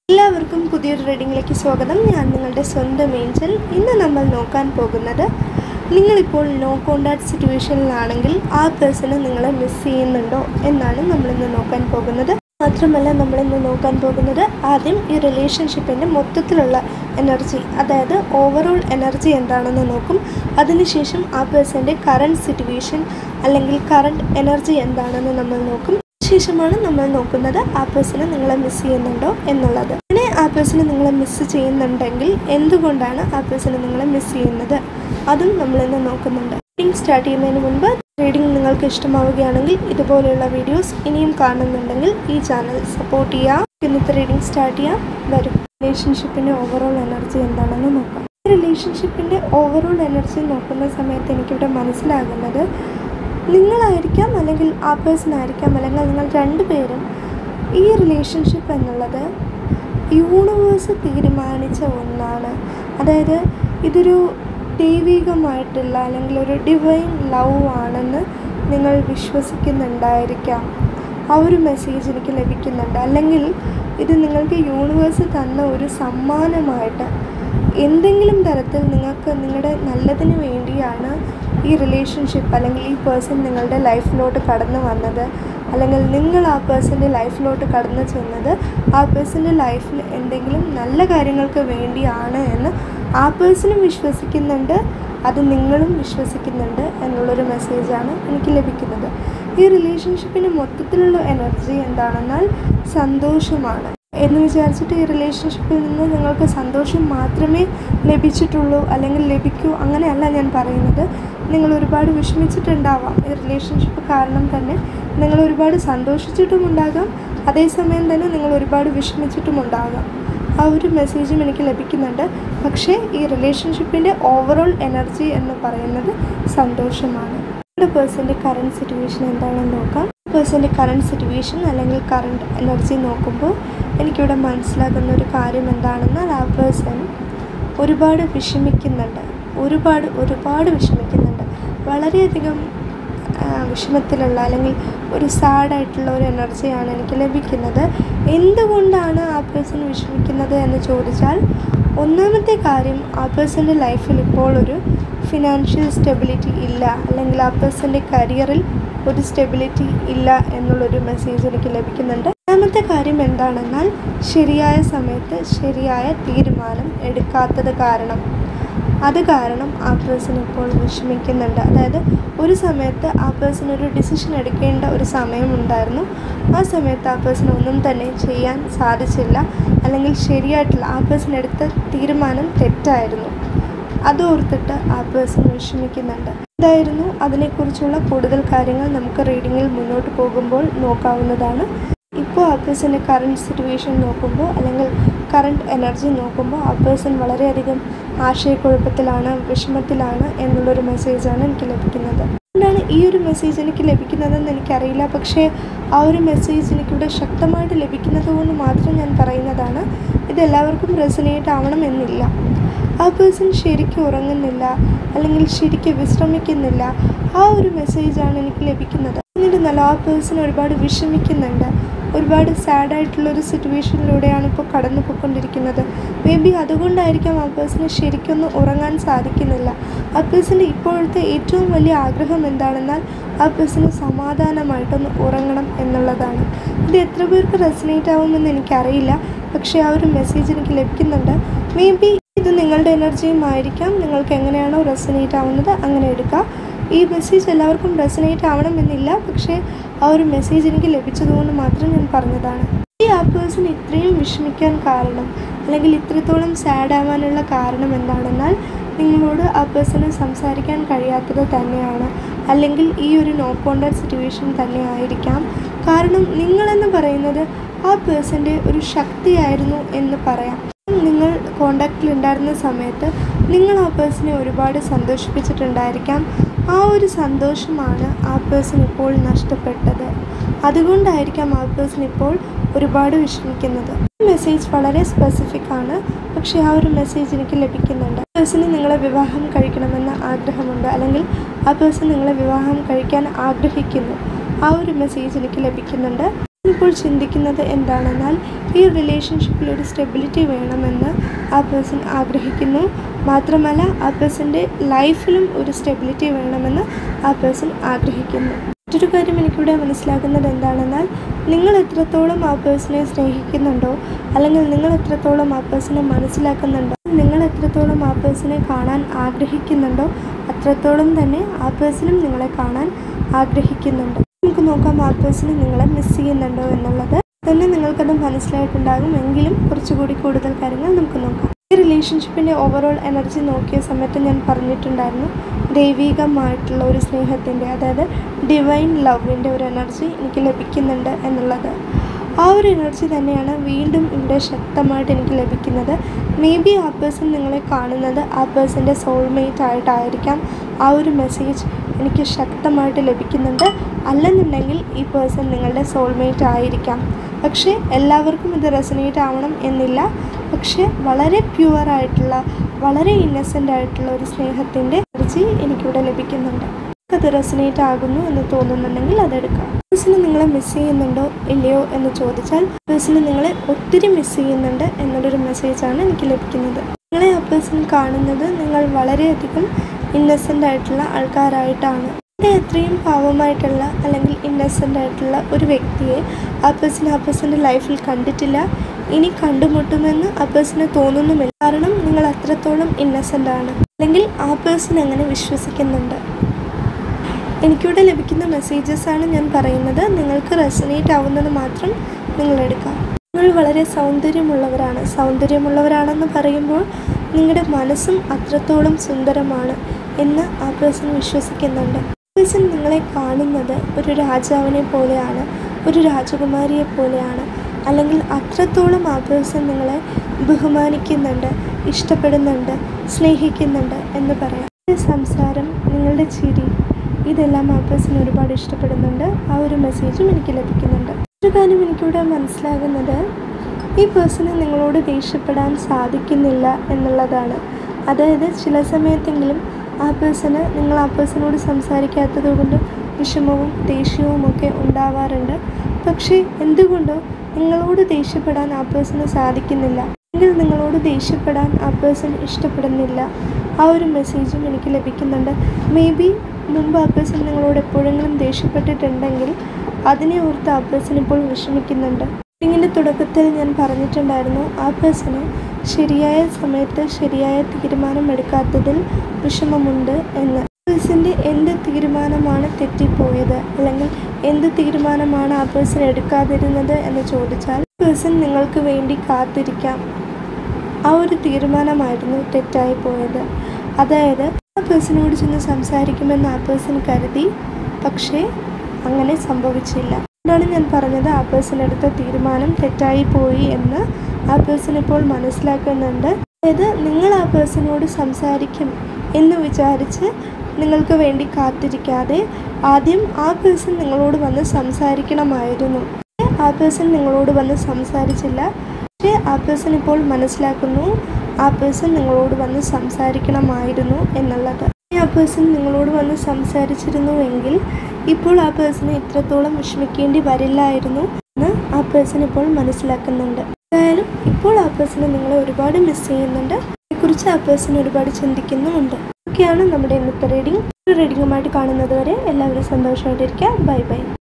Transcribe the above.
എല്ലാവർക്കും പുതിയൊരു റീഡിങ്ങിലേക്ക് സ്വാഗതം ഞാൻ നിങ്ങളുടെ സ്വന്തം ഏഞ്ചൽ ഇന്ന് നമ്മൾ നോക്കാൻ പോകുന്നത് നിങ്ങളിപ്പോൾ നോ കോണ്ടാക്ട് സിറ്റുവേഷനിലാണെങ്കിൽ ആ പേഴ്സണ് നിങ്ങളെ മിസ് ചെയ്യുന്നുണ്ടോ എന്നാണ് നമ്മളിന്ന് നോക്കാൻ പോകുന്നത് മാത്രമല്ല നമ്മളിന്ന് നോക്കാൻ പോകുന്നത് ആദ്യം ഈ റിലേഷൻഷിപ്പിൻ്റെ മൊത്തത്തിലുള്ള എനർജി അതായത് ഓവറോൾ എനർജി എന്താണെന്ന് നോക്കും അതിനുശേഷം ആ പേഴ്സൻ്റെ കറണ്ട് സിറ്റുവേഷൻ അല്ലെങ്കിൽ കറണ്ട് എനർജി എന്താണെന്ന് നമ്മൾ നോക്കും ശേഷമാണ് നമ്മൾ നോക്കുന്നത് ആ പേഴ്സണ് നിങ്ങളെ മിസ് ചെയ്യുന്നുണ്ടോ എന്നുള്ളത് അങ്ങനെ ആ പേഴ്സണ് നിങ്ങളെ മിസ് ചെയ്യുന്നുണ്ടെങ്കിൽ എന്തുകൊണ്ടാണ് ആ പേഴ്സണ് നിങ്ങളെ മിസ് ചെയ്യുന്നത് അതും നമ്മളിന്ന് നോക്കുന്നുണ്ട് റീഡിംഗ് സ്റ്റാർട്ട് ചെയ്യുന്നതിന് മുൻപ് റീഡിംഗ് നിങ്ങൾക്ക് ഇഷ്ടമാവുകയാണെങ്കിൽ ഇതുപോലെയുള്ള വീഡിയോസ് ഇനിയും കാണുന്നുണ്ടെങ്കിൽ ഈ ചാനൽ സപ്പോർട്ട് ചെയ്യാം ഇന്നത്തെ റീഡിംഗ് സ്റ്റാർട്ട് ചെയ്യാം വരും റിലേഷൻഷിപ്പിൻ്റെ ഓവറോൾ എനർജി എന്താണെന്ന് നോക്കാം റിലേഷൻഷിപ്പിൻ്റെ ഓവറോൾ എനർജി നോക്കുന്ന സമയത്ത് എനിക്കിവിടെ മനസ്സിലാകുന്നത് നിങ്ങളായിരിക്കാം അല്ലെങ്കിൽ ആ പേഴ്സൺ ആയിരിക്കാം അല്ലെങ്കിൽ നിങ്ങൾ രണ്ടുപേരും ഈ റിലേഷൻഷിപ്പ് എന്നുള്ളത് യൂണിവേഴ്സ് തീരുമാനിച്ച ഒന്നാണ് അതായത് ഇതൊരു ദൈവികമായിട്ടുള്ള അല്ലെങ്കിൽ ഒരു ഡിവൈൻ ലവ് ആണെന്ന് നിങ്ങൾ വിശ്വസിക്കുന്നുണ്ടായിരിക്കാം ആ ഒരു മെസ്സേജ് എനിക്ക് ലഭിക്കുന്നുണ്ട് അല്ലെങ്കിൽ ഇത് നിങ്ങൾക്ക് യൂണിവേഴ്സ് തന്ന ഒരു സമ്മാനമായിട്ട് എന്തെങ്കിലും തരത്തിൽ നിങ്ങൾക്ക് നിങ്ങളുടെ നല്ലതിന് വേണ്ടിയാണ് ഈ റിലേഷൻഷിപ്പ് അല്ലെങ്കിൽ ഈ പേഴ്സൺ നിങ്ങളുടെ ലൈഫിലോട്ട് കടന്നു വന്നത് അല്ലെങ്കിൽ നിങ്ങൾ ആ പേഴ്സൻ്റെ ലൈഫിലോട്ട് കടന്നു ചെന്നത് ആ പേഴ്സൻ്റെ ലൈഫിൽ എന്തെങ്കിലും നല്ല കാര്യങ്ങൾക്ക് വേണ്ടിയാണ് എന്ന് ആ പേഴ്സണും വിശ്വസിക്കുന്നുണ്ട് അത് നിങ്ങളും വിശ്വസിക്കുന്നുണ്ട് എന്നുള്ളൊരു മെസ്സേജാണ് എനിക്ക് ലഭിക്കുന്നത് ഈ റിലേഷൻഷിപ്പിന് മൊത്തത്തിലുള്ള എനർജി എന്താണെന്നാൽ സന്തോഷമാണ് എന്ന് വിചാരിച്ചിട്ട് ഈ റിലേഷൻഷിപ്പിൽ നിന്ന് നിങ്ങൾക്ക് സന്തോഷം മാത്രമേ ലഭിച്ചിട്ടുള്ളൂ അല്ലെങ്കിൽ ലഭിക്കൂ അങ്ങനെയല്ല ഞാൻ പറയുന്നത് നിങ്ങൾ ഒരുപാട് വിഷമിച്ചിട്ടുണ്ടാവാം ഈ റിലേഷൻഷിപ്പ് കാരണം തന്നെ നിങ്ങൾ ഒരുപാട് സന്തോഷിച്ചിട്ടുമുണ്ടാകാം അതേസമയം തന്നെ നിങ്ങൾ ഒരുപാട് വിഷമിച്ചിട്ടുമുണ്ടാകാം ആ ഒരു മെസ്സേജും എനിക്ക് ലഭിക്കുന്നുണ്ട് പക്ഷേ ഈ റിലേഷൻഷിപ്പിൻ്റെ ഓവറോൾ എനർജി എന്ന് പറയുന്നത് സന്തോഷമാണ് ഒരു പേഴ്സൻ്റെ കറണ്ട് സിറ്റുവേഷൻ എന്താണെന്ന് നോക്കാം പേഴ്സൻ്റെ കറണ്ട് സിറ്റുവേഷൻ അല്ലെങ്കിൽ കറണ്ട് എനർജി നോക്കുമ്പോൾ എനിക്കിവിടെ മനസ്സിലാകുന്ന ഒരു കാര്യം എന്താണെന്നാൽ ആ പേഴ്സൺ ഒരുപാട് വിഷമിക്കുന്നുണ്ട് ഒരുപാട് ഒരുപാട് വിഷമിക്കുന്നുണ്ട് വളരെയധികം വിഷമത്തിലുള്ള അല്ലെങ്കിൽ ഒരു സാഡായിട്ടുള്ള ഒരു എനർജിയാണ് എനിക്ക് ലഭിക്കുന്നത് എന്തുകൊണ്ടാണ് ആ പേഴ്സൺ വിഷമിക്കുന്നത് എന്ന് ചോദിച്ചാൽ ഒന്നാമത്തെ കാര്യം ആ പേഴ്സൻ്റെ ലൈഫിൽ ഇപ്പോൾ ഒരു ഫിനാൻഷ്യൽ സ്റ്റെബിലിറ്റി ഇല്ല അല്ലെങ്കിൽ ആ പേഴ്സൻ്റെ കരിയറിൽ ഒരു സ്റ്റെബിലിറ്റി ഇല്ല എന്നുള്ളൊരു മെസ്സേജ് എനിക്ക് ലഭിക്കുന്നുണ്ട് രണ്ടാമത്തെ കാര്യം എന്താണെന്നാൽ ശരിയായ സമയത്ത് ശരിയായ തീരുമാനം എടുക്കാത്തത് കാരണം അത് കാരണം ആ പേഴ്സൺ ഇപ്പോൾ വിഷമിക്കുന്നുണ്ട് അതായത് ഒരു സമയത്ത് ആ പേഴ്സൺ ഒരു ഡിസിഷൻ എടുക്കേണ്ട ഒരു സമയമുണ്ടായിരുന്നു ആ സമയത്ത് ആ പേഴ്സൺ ഒന്നും തന്നെ ചെയ്യാൻ സാധിച്ചില്ല അല്ലെങ്കിൽ ശരിയായിട്ടില്ല ആ പേഴ്സൺ എടുത്ത തീരുമാനം തെറ്റായിരുന്നു അതോർത്തിട്ട് ആ പേഴ്സൺ വിഷമിക്കുന്നുണ്ട് ഇതായിരുന്നു അതിനെക്കുറിച്ചുള്ള കൂടുതൽ കാര്യങ്ങൾ നമുക്ക് റീഡിങ്ങിൽ മുന്നോട്ട് പോകുമ്പോൾ നോക്കാവുന്നതാണ് ഇപ്പോൾ ആ പേഴ്സൻ്റെ കറണ്ട് സിറ്റുവേഷൻ നോക്കുമ്പോൾ അല്ലെങ്കിൽ കറണ്ട് എനർജി നോക്കുമ്പോൾ ആ പേഴ്സൺ വളരെയധികം ആശയക്കുഴപ്പത്തിലാണ് വിഷമത്തിലാണ് എന്നുള്ളൊരു മെസ്സേജാണ് എനിക്ക് ലഭിക്കുന്നത് അതുകൊണ്ടാണ് ഈ ഒരു മെസ്സേജ് എനിക്ക് ലഭിക്കുന്നതെന്ന് എനിക്കറിയില്ല പക്ഷേ ആ ഒരു മെസ്സേജ് എനിക്കിവിടെ ശക്തമായിട്ട് ലഭിക്കുന്നത് കൊണ്ട് മാത്രം ഞാൻ പറയുന്നതാണ് ഇത് എല്ലാവർക്കും റെസനേറ്റ് ആവണം എന്നില്ല ആ പേഴ്സൺ ശരിക്കും ഉറങ്ങുന്നില്ല അല്ലെങ്കിൽ ശരിക്കും വിശ്രമിക്കുന്നില്ല ആ ഒരു മെസ്സേജാണ് എനിക്ക് ലഭിക്കുന്നത് എന്നിരുന്നല്ല ആ പേഴ്സൺ ഒരുപാട് വിഷമിക്കുന്നുണ്ട് ഒരുപാട് സാഡായിട്ടുള്ളൊരു സിറ്റുവേഷനിലൂടെയാണ് ഇപ്പോൾ കടന്നു പോയിക്കൊണ്ടിരിക്കുന്നത് മേ ബി അതുകൊണ്ടായിരിക്കാം ആ പേഴ്സണ് ശരിക്കൊന്ന് ഉറങ്ങാൻ സാധിക്കുന്നില്ല ആ പേഴ്സൻ്റെ ഇപ്പോഴത്തെ ഏറ്റവും വലിയ ആഗ്രഹം എന്താണെന്നാൽ ആ പേഴ്സണ് സമാധാനമായിട്ടൊന്ന് ഉറങ്ങണം എന്നുള്ളതാണ് ഇത് എത്ര പേർക്ക് റെസിനേറ്റ് ആവുമെന്ന് എനിക്കറിയില്ല പക്ഷേ ആ ഒരു മെസ്സേജ് എനിക്ക് ലഭിക്കുന്നുണ്ട് മേ ബി ഇത് നിങ്ങളുടെ എനർജിയും ആയിരിക്കാം നിങ്ങൾക്ക് എങ്ങനെയാണോ റെസിനേറ്റ് ആവുന്നത് അങ്ങനെ എടുക്കുക ഈ മെസ്സേജ് എല്ലാവർക്കും റെസിനേറ്റ് ആവണമെന്നില്ല പക്ഷേ ആ ഒരു മെസ്സേജ് എനിക്ക് ലഭിച്ചതുകൊണ്ട് മാത്രം ഞാൻ പറഞ്ഞതാണ് ഈ ആ പേഴ്സൺ ഇത്രയും വിഷമിക്കാൻ കാരണം അല്ലെങ്കിൽ ഇത്രത്തോളം സാഡ് ആവാനുള്ള കാരണം എന്താണെന്നാൽ നിങ്ങളോട് ആ പേഴ്സണ് സംസാരിക്കാൻ കഴിയാത്തത് തന്നെയാണ് അല്ലെങ്കിൽ ഈ ഒരു നോ കോണ്ടാക്ട് സിറ്റുവേഷൻ തന്നെ ആയിരിക്കാം കാരണം നിങ്ങളെന്ന് പറയുന്നത് ആ പേഴ്സൻ്റെ ഒരു ശക്തിയായിരുന്നു എന്ന് പറയാം നിങ്ങൾ കോണ്ടാക്റ്റിൽ ഉണ്ടായിരുന്ന സമയത്ത് നിങ്ങൾ ആ പേഴ്സണെ ഒരുപാട് സന്തോഷിപ്പിച്ചിട്ടുണ്ടായിരിക്കാം ആ ഒരു സന്തോഷമാണ് ആ പേഴ്സൺ ഇപ്പോൾ നഷ്ടപ്പെട്ടത് അതുകൊണ്ടായിരിക്കാം ആ പേഴ്സൺ ഇപ്പോൾ ഒരുപാട് വിഷമിക്കുന്നത് മെസ്സേജ് വളരെ സ്പെസിഫിക് ആണ് പക്ഷേ ആ ഒരു മെസ്സേജ് എനിക്ക് ലഭിക്കുന്നുണ്ട് പേഴ്സണ് നിങ്ങളെ വിവാഹം കഴിക്കണമെന്ന് ആഗ്രഹമുണ്ട് അല്ലെങ്കിൽ ആ പേഴ്സൺ നിങ്ങളെ വിവാഹം കഴിക്കാൻ ആഗ്രഹിക്കുന്നു ആ ഒരു മെസ്സേജ് എനിക്ക് ലഭിക്കുന്നുണ്ട് ഇപ്പോൾ ചിന്തിക്കുന്നത് എന്താണെന്നാൽ ഈ റിലേഷൻഷിപ്പിൽ ഒരു സ്റ്റെബിലിറ്റി വേണമെന്ന് ആ പേഴ്സൺ ആഗ്രഹിക്കുന്നു മാത്രമല്ല ആ പേഴ്സൻ്റെ ലൈഫിലും ഒരു സ്റ്റെബിലിറ്റി വേണമെന്ന് ആ പേഴ്സൺ ആഗ്രഹിക്കുന്നു മറ്റൊരു കാര്യം എനിക്കിവിടെ മനസ്സിലാക്കുന്നത് എന്താണെന്നാൽ നിങ്ങൾ എത്രത്തോളം ആ പേഴ്സണെ സ്നേഹിക്കുന്നുണ്ടോ അല്ലെങ്കിൽ നിങ്ങൾ എത്രത്തോളം ആ പേഴ്സണെ മനസ്സിലാക്കുന്നുണ്ടോ നിങ്ങൾ എത്രത്തോളം ആ പേഴ്സണെ കാണാൻ ആഗ്രഹിക്കുന്നുണ്ടോ അത്രത്തോളം തന്നെ ആ പേഴ്സണും നിങ്ങളെ കാണാൻ ആഗ്രഹിക്കുന്നുണ്ട് നമുക്ക് നോക്കാം ആ പേഴ്സണ് നിങ്ങളെ മിസ് ചെയ്യുന്നുണ്ടോ എന്നുള്ളത് തന്നെ നിങ്ങൾക്കത് മനസ്സിലായിട്ടുണ്ടാകും എങ്കിലും കുറച്ചുകൂടി കൂടുതൽ കാര്യങ്ങൾ നമുക്ക് നോക്കാം ഈ റിലേഷൻഷിപ്പിൻ്റെ ഓവറോൾ എനർജി നോക്കിയ സമയത്ത് ഞാൻ പറഞ്ഞിട്ടുണ്ടായിരുന്നു ദൈവികമായിട്ടുള്ള ഒരു സ്നേഹത്തിൻ്റെ അതായത് ഡിവൈൻ ലവിൻ്റെ ഒരു എനർജി എനിക്ക് ലഭിക്കുന്നുണ്ട് എന്നുള്ളത് ആ ഒരു എനർജി തന്നെയാണ് വീണ്ടും ഇവിടെ ശക്തമായിട്ട് എനിക്ക് ലഭിക്കുന്നത് മേ ബി ആ പേഴ്സൺ നിങ്ങളെ കാണുന്നത് ആ പേഴ്സൻ്റെ സോൾമേറ്റ് ആയിട്ടായിരിക്കാം ആ ഒരു മെസ്സേജ് എനിക്ക് ശക്തമായിട്ട് ലഭിക്കുന്നുണ്ട് അല്ലെന്നുണ്ടെങ്കിൽ ഈ പേഴ്സൺ നിങ്ങളുടെ സോൾമേറ്റ് ആയിരിക്കാം പക്ഷേ എല്ലാവർക്കും ഇത് റെസനേറ്റ് ആവണം എന്നില്ല പക്ഷേ വളരെ പ്യുവറായിട്ടുള്ള വളരെ ഇന്നസെൻ്റ് ആയിട്ടുള്ള ഒരു സ്നേഹത്തിൻ്റെ എനർജി എനിക്കിവിടെ ലഭിക്കുന്നുണ്ട് അത് റെസനേറ്റ് ആകുന്നു എന്ന് തോന്നുന്നുണ്ടെങ്കിൽ അതെടുക്കാം പേഴ്സണ് നിങ്ങളെ മിസ് ചെയ്യുന്നുണ്ടോ ഇല്ലയോ എന്ന് ചോദിച്ചാൽ പേഴ്സണ് നിങ്ങളെ ഒത്തിരി മിസ് ചെയ്യുന്നുണ്ട് എന്നുള്ളൊരു മെസ്സേജാണ് എനിക്ക് ലഭിക്കുന്നത് നിങ്ങളെ ആ പേഴ്സൺ കാണുന്നത് നിങ്ങൾ വളരെയധികം ഇന്നസെൻ്റ് ആയിട്ടുള്ള ആൾക്കാരായിട്ടാണ് ഇവിടെ എത്രയും പാവമായിട്ടുള്ള അല്ലെങ്കിൽ ഇന്നസെൻ്റ് ആയിട്ടുള്ള ഒരു വ്യക്തിയെ ആ പേഴ്സൺ ആ പേഴ്സൻ്റെ ലൈഫിൽ കണ്ടിട്ടില്ല ഇനി കണ്ടുമുട്ടുമെന്ന് ആ പേഴ്സണ് തോന്നുന്നുമില്ല കാരണം നിങ്ങൾ അത്രത്തോളം ഇന്നസെൻ്റ് ആണ് അല്ലെങ്കിൽ ആ പേഴ്സൺ അങ്ങനെ വിശ്വസിക്കുന്നുണ്ട് എനിക്കിവിടെ ലഭിക്കുന്ന മെസ്സേജസ് ആണ് ഞാൻ പറയുന്നത് നിങ്ങൾക്ക് റെസനേറ്റ് ആവുന്നത് മാത്രം നിങ്ങൾ എടുക്കാം നിങ്ങൾ വളരെ സൗന്ദര്യമുള്ളവരാണ് സൗന്ദര്യമുള്ളവരാണെന്ന് പറയുമ്പോൾ നിങ്ങളുടെ മനസ്സും അത്രത്തോളം സുന്ദരമാണ് എന്ന് ആ പേഴ്സൺ വിശ്വസിക്കുന്നുണ്ട് പേഴ്സൺ നിങ്ങളെ കാണുന്നത് ഒരു രാജാവിനെ പോലെയാണ് ഒരു രാജകുമാരിയെ പോലെയാണ് അല്ലെങ്കിൽ അത്രത്തോളം ആ പേഴ്സൺ നിങ്ങളെ ബഹുമാനിക്കുന്നുണ്ട് ഇഷ്ടപ്പെടുന്നുണ്ട് സ്നേഹിക്കുന്നുണ്ട് എന്ന് പറയാം നിങ്ങളുടെ സംസാരം നിങ്ങളുടെ ചിരി ഇതെല്ലാം ആ പേഴ്സൺ ഒരുപാട് ഇഷ്ടപ്പെടുന്നുണ്ട് ആ ഒരു മെസ്സേജും എനിക്ക് ലഭിക്കുന്നുണ്ട് ഒരു കാര്യം എനിക്കിവിടെ മനസ്സിലാകുന്നത് ഈ പേഴ്സണ് നിങ്ങളോട് ദേഷ്യപ്പെടാൻ സാധിക്കുന്നില്ല എന്നുള്ളതാണ് അതായത് ചില സമയത്തെങ്കിലും ആ പേഴ്സണ് നിങ്ങൾ ആ പേഴ്സണോട് സംസാരിക്കാത്തത് കൊണ്ട് വിഷമവും ദേഷ്യവും ഒക്കെ ഉണ്ടാവാറുണ്ട് പക്ഷേ എന്തുകൊണ്ടോ നിങ്ങളോട് ദേഷ്യപ്പെടാൻ ആ പേഴ്സണ് സാധിക്കുന്നില്ല എങ്കിൽ നിങ്ങളോട് ദേഷ്യപ്പെടാൻ ആ പേഴ്സൺ ഇഷ്ടപ്പെടുന്നില്ല ആ ഒരു മെസ്സേജും എനിക്ക് ലഭിക്കുന്നുണ്ട് മേ ബി മുമ്പ് ആ പേഴ്സൺ നിങ്ങളോട് എപ്പോഴെങ്കിലും ദേഷ്യപ്പെട്ടിട്ടുണ്ടെങ്കിൽ അതിനെ ഓർത്ത് ആ പേഴ്സൺ ഇപ്പോൾ വിഷമിക്കുന്നുണ്ട് ഇതിൻ്റെ തുടക്കത്തിൽ ഞാൻ പറഞ്ഞിട്ടുണ്ടായിരുന്നു ആ പേഴ്സണ് ശരിയായ സമയത്ത് ശരിയായ തീരുമാനം എടുക്കാത്തതിൽ വിഷമമുണ്ട് എന്ന് പേഴ്സൻ്റെ എന്ത് തീരുമാനമാണ് തെറ്റിപ്പോയത് അല്ലെങ്കിൽ എന്ത് തീരുമാനമാണ് ആ പേഴ്സൺ എടുക്കാതിരുന്നത് എന്ന് ചോദിച്ചാൽ പേഴ്സൺ നിങ്ങൾക്ക് വേണ്ടി കാത്തിരിക്കാം ആ ഒരു തീരുമാനമായിരുന്നു തെറ്റായി പോയത് അതായത് ആ പേഴ്സണോട് ചെന്ന് സംസാരിക്കുമെന്ന് ആ പേഴ്സൺ കരുതി പക്ഷേ അങ്ങനെ സംഭവിച്ചില്ല അതുകൊണ്ടാണ് ഞാൻ പറഞ്ഞത് ആ പേഴ്സൺ എടുത്ത തീരുമാനം തെറ്റായി പോയി എന്ന് ആ പേഴ്സൺ ഇപ്പോൾ മനസ്സിലാക്കുന്നുണ്ട് അതായത് നിങ്ങൾ ആ പേഴ്സണോട് സംസാരിക്കും എന്ന് വിചാരിച്ച് നിങ്ങൾക്ക് വേണ്ടി കാത്തിരിക്കാതെ ആദ്യം ആ പേഴ്സൺ നിങ്ങളോട് വന്ന് സംസാരിക്കണമായിരുന്നു ആ പേഴ്സൺ നിങ്ങളോട് വന്ന് സംസാരിച്ചില്ല പക്ഷേ ആ പേഴ്സൺ ഇപ്പോൾ മനസ്സിലാക്കുന്നു ആ പേഴ്സൺ നിങ്ങളോട് വന്ന് സംസാരിക്കണമായിരുന്നു എന്നുള്ളത് ആ പേഴ്സൺ നിങ്ങളോട് വന്ന് സംസാരിച്ചിരുന്നുവെങ്കിൽ ഇപ്പോൾ ആ പേഴ്സണെ ഇത്രത്തോളം വിഷമിക്കേണ്ടി വരില്ലായിരുന്നു എന്ന് ആ പേഴ്സൺ ഇപ്പോൾ മനസ്സിലാക്കുന്നുണ്ട് എന്തായാലും ഇപ്പോൾ ആ പേഴ്സണെ നിങ്ങളെ ഒരുപാട് മിസ് ചെയ്യുന്നുണ്ട് അതേക്കുറിച്ച് ആ പേഴ്സൺ ഒരുപാട് ചിന്തിക്കുന്നുമുണ്ട് ഒക്കെയാണ് നമ്മുടെ ഇന്നത്തെ റീഡിംഗ് ഒരു റീഡിങ്ങുമായിട്ട് കാണുന്നത് വരെ എല്ലാവരും സന്തോഷമായിട്ടിരിക്കുക ബൈ ബൈ